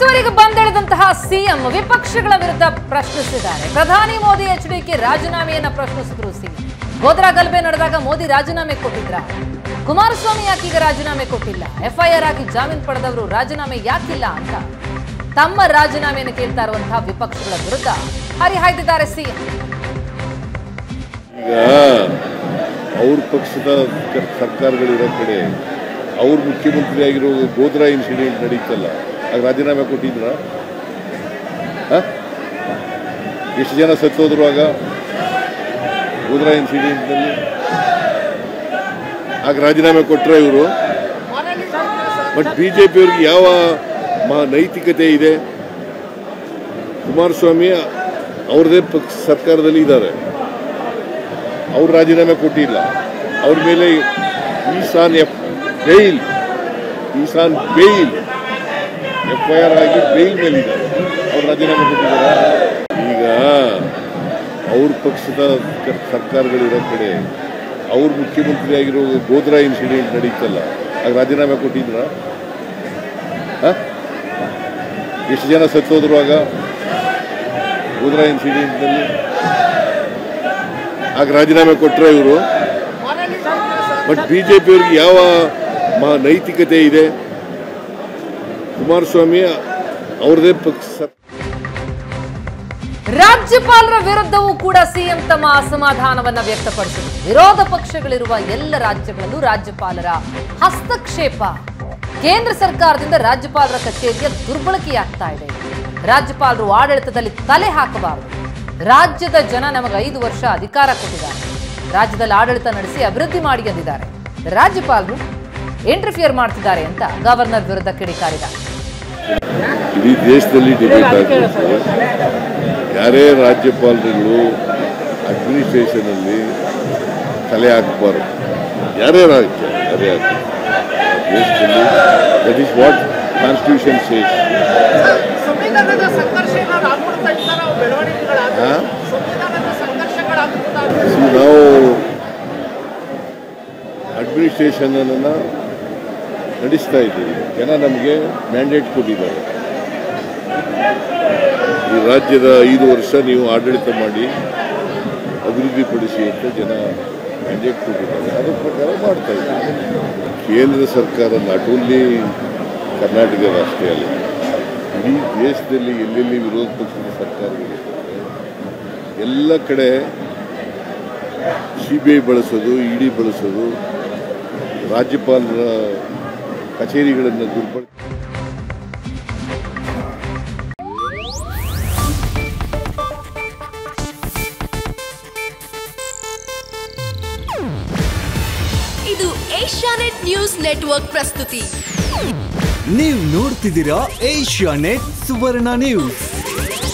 ಮೈಸೂರಿಗೆ ಬಂದಿಳಿದಂತಹ ಸಿಎಂ ವಿಪಕ್ಷಗಳ ವಿರುದ್ಧ ಪ್ರಶ್ನಿಸಿದ್ದಾರೆ ಪ್ರಧಾನಿ ಮೋದಿ ಎಚ್ಡಿಕೆ ರಾಜೀನಾಮೆಯನ್ನ ಪ್ರಶ್ನಿಸಿದ್ರು ಸಿಎಂ ಗೋದ್ರಾ ಗಲಭೆ ನಡೆದಾಗ ಮೋದಿ ರಾಜೀನಾಮೆ ಕೊಟ್ಟಿದ್ರ ಕುಮಾರಸ್ವಾಮಿ ಯಾಕೀಗ ರಾಜೀನಾಮೆ ಕೊಟ್ಟಿಲ್ಲ ಎಫ್ಐಆರ್ ಆಗಿ ಜಾಮೀನು ಪಡೆದವರು ರಾಜೀನಾಮೆ ಯಾಕಿಲ್ಲ ಅಂತ ತಮ್ಮ ರಾಜೀನಾಮೆಯನ್ನು ಕೇಳ್ತಾ ಇರುವಂತಹ ವಿಪಕ್ಷಗಳ ವಿರುದ್ಧ ಹರಿಹಾಯ್ದಿದ್ದಾರೆ ಸಿಎಂ ಈಗ ಅವ್ರ ಪಕ್ಷದ ಕ- ಸರ್ಕಾರಗಳಿರೋ ಕಡೆ ಅವ್ರು ಮುಖ್ಯಮಂತ್ರಿ ಆಗಿರೋ ಗೋದ್ರಾ ಇನ್ಸಿಡೆಂಟ್ ನಡೀತಲ್ಲ ಆಗ ರಾಜೀನಾಮೆ ಕೊಟ್ಟಿದ್ರ ಎಷ್ಟು ಜನ ಸತ್ತೋದ್ರು ಆಗ ಗೋದ್ರಾ ಇನ್ಸಿಡೆಂಟ್ನಲ್ಲಿ ಆಗ ರಾಜೀನಾಮೆ ಕೊಟ್ರ ಇವರು ಬಟ್ ಬಿ ಜೆ ಪಿಯವ್ರಿಗೆ ಯಾವ ಮ- ನೈತಿಕತೆ ಇದೆ ಕುಮಾರಸ್ವಾಮಿ ಅವ್ರದೇ ಪಕ್ಷ ಸರ್ಕಾರದಲ್ಲಿ ಇದ್ದಾರೆ ಅವ್ರು ರಾಜೀನಾಮೆ ಕೊಟ್ಟಿಲ್ಲ ಅವ್ರ ಮೇಲೆ is on F bail is on bail F I R ಆಗಿ ಬೇಲ್ ಮೇಲೆ ಇದ್ದಾರೆ ಅವ್ರು ರಾಜೀನಾಮೆ ಕೊಟ್ಟಿದ್ದಾರೆ ಈಗ ಅವ್ರ ಪಕ್ಷದ ಕ- ಸರ್ಕಾರಗಳಿರೋ ಕಡೆ ಅವ್ರು ಮುಖ್ಯಮಂತ್ರಿ ಆಗಿರೋ ಗೋದ್ರಾ ಇನ್ಸಿಡೆಂಟ್ ನಡೀತಲ್ಲ ಆಗ ರಾಜೀನಾಮೆ ಕೊಟ್ಟಿದ್ರ ಎಷ್ಟು ಜನ ಸತ್ತೋದ್ರು ಆಗ ಗೋದ್ರಾ ಇನ್ಸಿಡೆಂಟ್ನಲ್ಲಿ ಆಗ ರಾಜೀನಾಮೆ ಕೊಟ್ರ ಇವರು ಬಟ್ ಬಿ ಜೆ ಪಿಯವ್ರಿಗೆ ಯಾವ ಮ- ನೈತಿಕತೆ ಇದೆ ಕುಮಾರಸ್ವಾಮಿ ಅವ್ರದೇ ಪಕ್ಷ ಸರ್- ರಾಜ್ಯಪಾಲರ ವಿರುದ್ಧವೂ ಕೂಡ ಸಿಎಂ ತಮ್ಮ ಅಸಮಾಧಾನವನ್ನ ವ್ಯಕ್ತಪಡಿಸಿದರು ವಿರೋಧ ಪಕ್ಷಗಳಿರುವ ಎಲ್ಲ ರಾಜ್ಯಗಳಲ್ಲೂ ರಾಜ್ಯಪಾಲರ ಹಸ್ತಕ್ಷೇಪ ಕೇಂದ್ರ ಸರ್ಕಾರದಿಂದ ರಾಜ್ಯಪಾಲರ ಕಚೇರಿಯ ದುರ್ಬಳಕೆಯಾಗ್ತಾ ಇದೆ ರಾಜ್ಯಪಾಲರು ಆಡಳಿತದಲ್ಲಿ ತಲೆ ಹಾಕಬಾರದು ರಾಜ್ಯದ ಜನ ನಮಗೆ ಐದು ವರ್ಷ ಅಧಿಕಾರ ಕೊಟ್ಟಿದ್ದಾರೆ ರಾಜ್ಯದಲ್ಲಿ ಆಡಳಿತ ನಡೆಸಿ ಅಭಿವೃದ್ಧಿ ಮಾಡಿ ಎಂದಿದ್ದಾರೆ ರಾಜ್ಯಪಾಲರು ಇಂಟರ್ಫಿಯರ್ ಮಾಡ್ತಿದ್ದಾರೆ ಅಂತ ಗವರ್ನರ್ ವಿರುದ್ಧ ಕಿಡಿಕಾರಿದ್ದಾರೆ ಇಡೀ ದೇಶದಲ್ಲಿ ಡಿಬೇಟ್ ಆಗ್ಬೇಕು ಯಾರೇ ರಾಜ್ಯಪಾಲರುಗಳು ಅಡ್ಮಿನಿಸ್ಟ್ರೇಷನ್ ಅಲ್ಲಿ ತಲೆ ಹಾಕಬಾರದು ಯಾರೇ ರಾಜ್ಯ ಯಾರೇ ಆಗಲಿ ದೇಶದಲ್ಲಿ that is what constitution says ಸಂವಿಧಾನದ ಸಂಘರ್ಷಗಳು ಆಗ್ಬಿಡ್ತಾ ಇರ್ತಾರ ಬೆಳವಣಿಗೆಗಳಾಗ ಹಾ? ಸಂವಿಧಾನದ ಸಂಘರ್ಷಗಳಾಗ್ಬಿಡ್ತಾ ನಾವು ಅಡ್ಮಿನಿಸ್ಟ್ರೇಷನ್ ಅನ್ನ ನಡೆಸ್ತಾ ಇದ್ದೀವಿ ಜನ ನಮಗೆ ಮ್ಯಾಂಡೇಟ್ ಕೊಟ್ಟಿದ್ದಾರೆ ಈ ರಾಜ್ಯದ ಐದು ವರ್ಷ ನೀವು ಆಡಳಿತ ಮಾಡಿ ಅಭಿವೃದ್ಧಿಪಡಿಸಿ ಅಂತ ಜನ ಮ್ಯಾಂಡೇಟ್ ಕೊಟ್ಟಿದ್ದಾರೆ ಅದರ ಪ್ರಕಾರ ಮಾಡ್ತಾ ಇದ್ದೀವಿ ಕೇಂದ್ರ ಸರ್ಕಾರ ನಾಟ್ ಓನ್ಲಿ ಕರ್ನಾಟಕದ ಅಷ್ಟೇ ಅಲ್ಲ ಇಡೀ ದೇಶದಲ್ಲಿ ಎಲ್ಲೆಲ್ಲಿ ವಿರೋಧ ಪಕ್ಷದ ಸರ್ಕಾರಗಳಿರ್ತವೆ ಎಲ್ಲ ಕಡೆ ಸಿ ಬಿ ಐ ಬಳಸೋದು ಇ ಡಿ ಬಳಸೋದು ರಾಜ್ಯಪಾಲರ ಕಚೇರಿಗಳನ್ನು ದುರ್ಬಳ ಇದು ಏಷ್ಯಾನೆಟ್ ನ್ಯೂಸ್ ನೆಟ್ವರ್ಕ್ ಪ್ರಸ್ತುತಿ ನೀವು ನೋಡ್ತಿದ್ದೀರಾ ಏಷ್ಯಾ ನೆಟ್ ಸುವರ್ಣ ನ್ಯೂಸ್